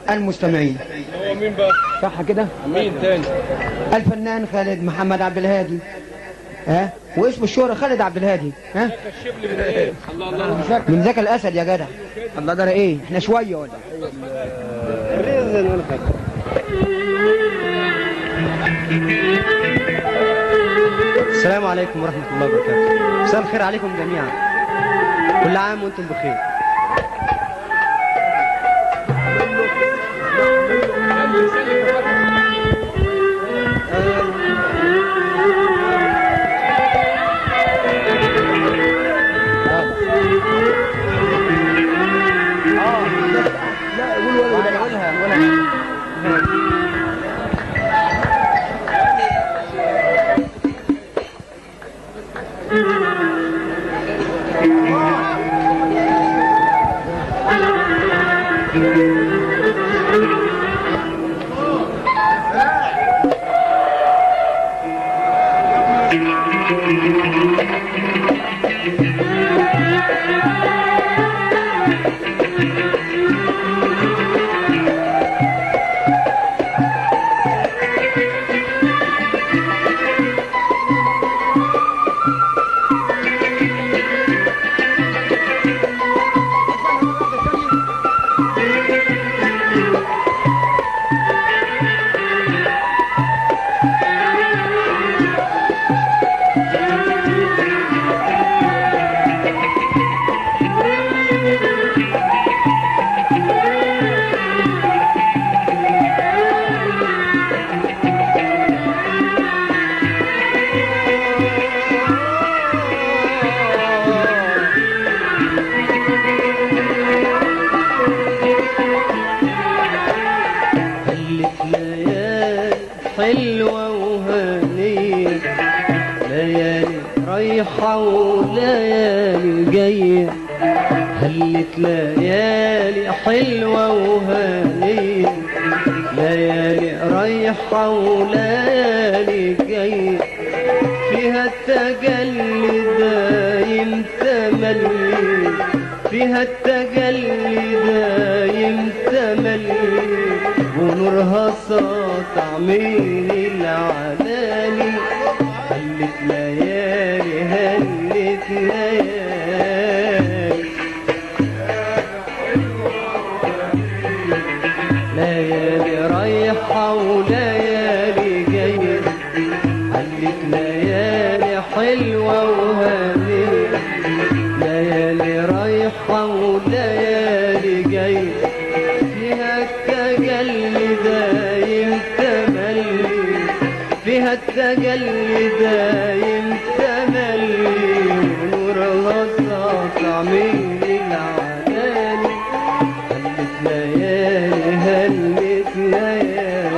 المستمعين هو مين بقى؟ صح كده مين تاني؟ الفنان خالد محمد عبد الهادي ها واسم الشهرة خالد عبد الهادي ها الشبل من ايه؟ الله الله من ذاك الاسد يا جدع الله ده ايه احنا شويه ولا السلام عليكم ورحمه الله وبركاته مساء الخير عليكم جميعا كل عام وانتم بخير هلت ليالي حلوة وهنية ليالي رايحة وليالي جاية هلت ليالي حلوة وهنية ليالي رايحة وليالي جاية فيها التجلي دايم تملي فيها التجلي دايم تملي ونورها ساطع من العلالي هلت ليالي هلت ليالي ليالي رايحة وليالي جاية هلت ليالي حلوة وهنية ليالي رايحة وليالي جاية فيها التجلي دايم تملي فيها التجلي دايم تملي ونورها ساطع من العلالي هلت ليالي هلت ليالي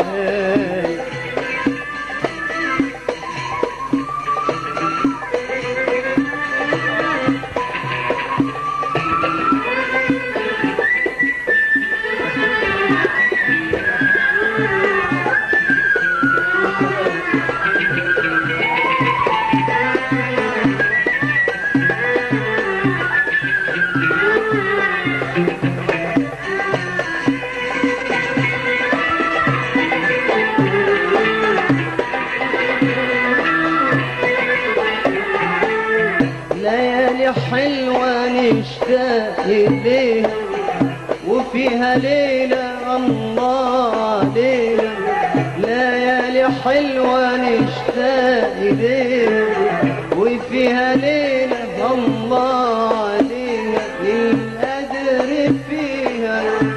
ليالي حلوة نشتاق إليها وفيها ليلة الله ليلة ليالي حلوة نشتاق إليها وفيها ليلة الله ليلة القدر فيها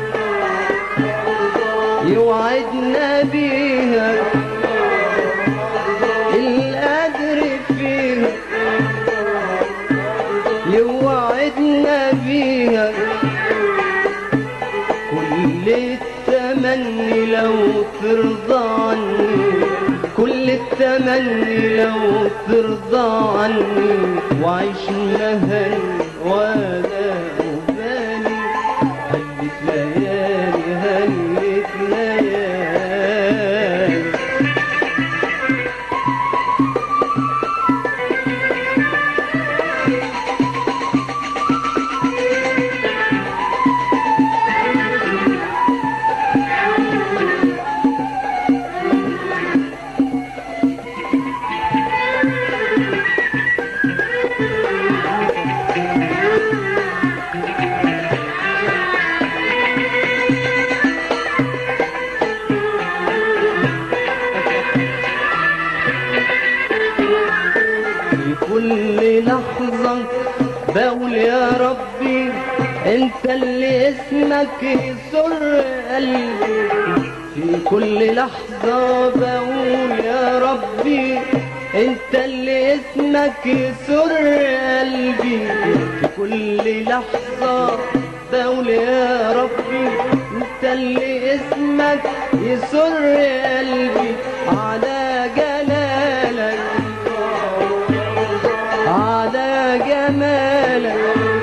يوعدنا بيها القدر فيها يوعدنا بيها كل التمني لو ترضى عني كل التمني لو ترضى عني وعيش مهن ولا أبالي هلت ليالي هلت ليالي ترضى بقول يا ربي انت اللي اسمك يسر قلبي في كل لحظة بقول يا ربي انت اللي اسمك يسر قلبي في كل لحظة بقول يا ربي انت اللي اسمك يسر قلبي على جلالك على جمالك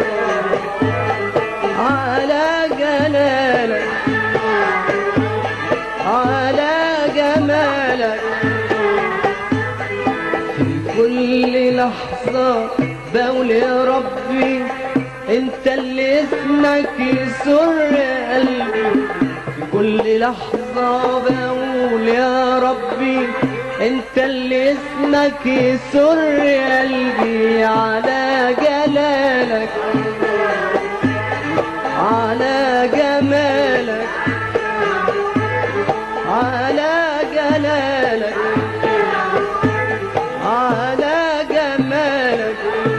على جلالك على جمالك في كل لحظة بقول يا ربي انت اللي اسمك يسر قلبي في كل لحظة بقول يا ربي انت اللي اسمك يسر قلبي على جلالك على جمالك على جلالك على جمالك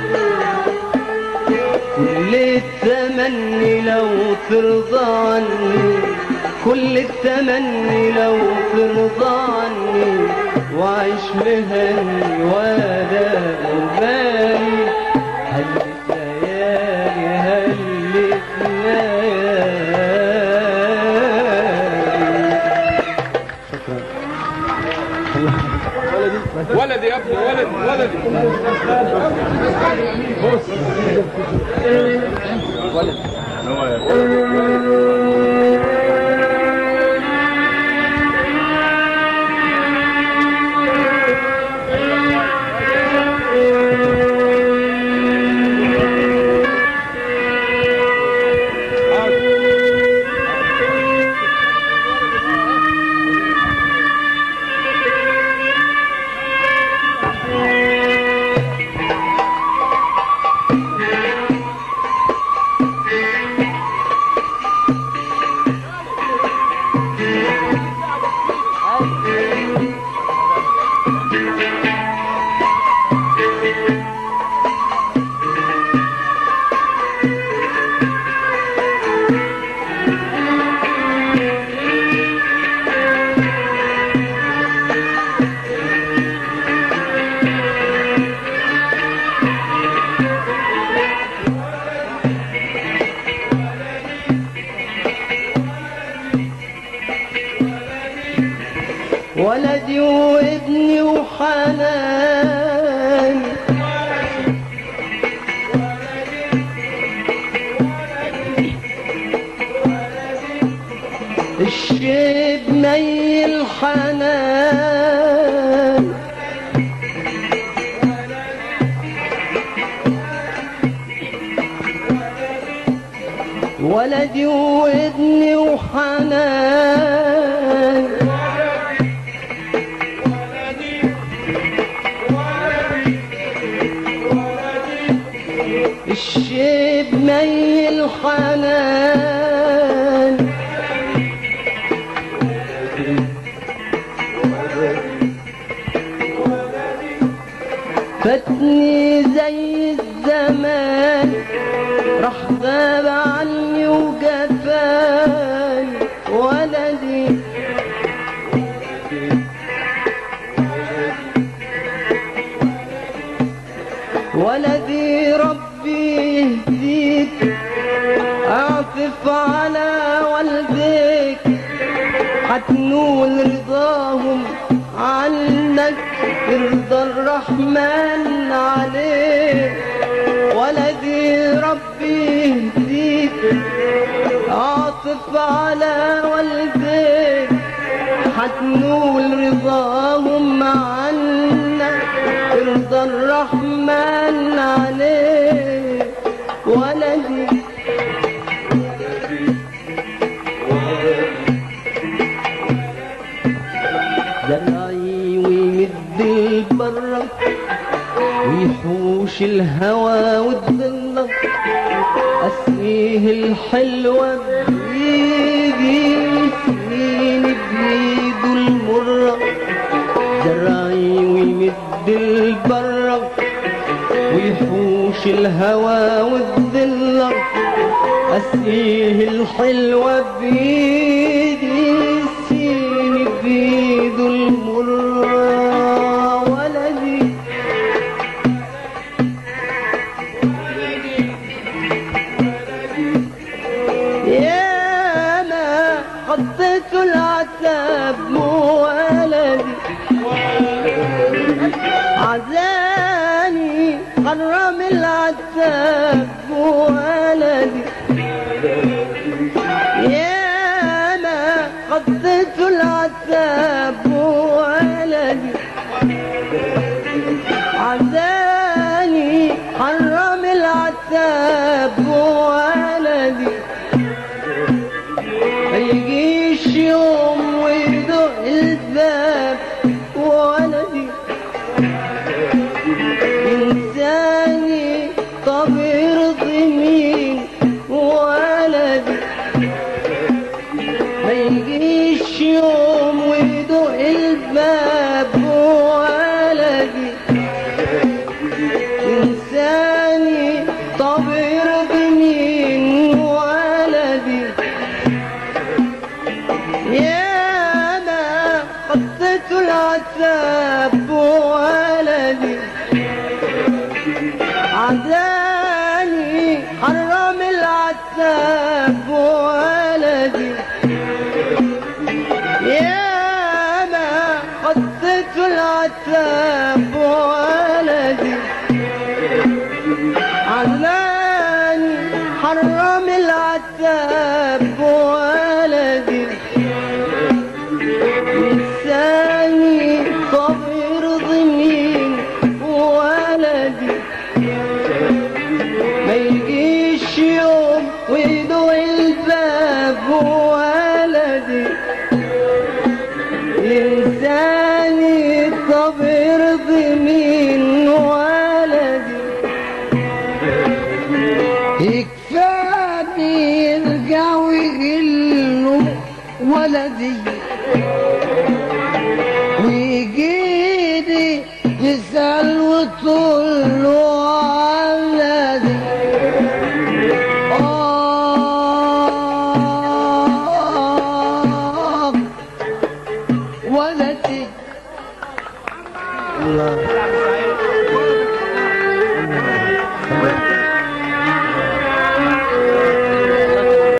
كل التمني لو ترضى عني كل التمني لو ترضى عني وعيش مهني ولا أبالي هلت ليالي هلت ليالي ولدي يا ابني ولدي ولدي ولدي وابني وحنان الشيب ميل حنان ولدي وابني وحنان الشيب ميل حنان فاتني زي الزمان راح غاب عني وجفاني ولدي ولدي ربي يهديك اعطف على والديك حتنول رضاهم عنك يرضى الرحمن عليك ولدي ربي يهديك اعطف على والديك حتنول رضاهم عنك يرضى الرحمن عليك ولدي زرعي ويمد البرة ويحوش الهوى والضلة أسقيه الحلوة بإيدي سنين بإيده المرة زرعي ويمد البرة ويحوش الهوى والذلة أسقيه الحلوة بإيدي يسقيني بإيده المرة ولدي يا ما خطيت العتاب مو ولدي عزاني حرم العتاب مو ولدي يا ما خطيت العتاب مو ولدي عزاني حرم العتاب مو ولدي ما يجيش يوم ويدق الباب ولدي إنساني طب يرضي مين ولدي ما يجيش يوم ويدق الباب ولدي إنساني طب يرضي مين ولدي يا ما قضيت العتاب ولدي عداني حرم العتاب ولدي يا ما قضيت العتاب ولدي عداني حرم العتاب ولدي لساني طب يرضي مين ولدي ما يجيش يوم ويدوق الباب ولدي لساني طب يرضي مين ولدي يكفاني يرجع ويقله ولدي ويجيني يسأل وتقول له ولدي آه ولدي الله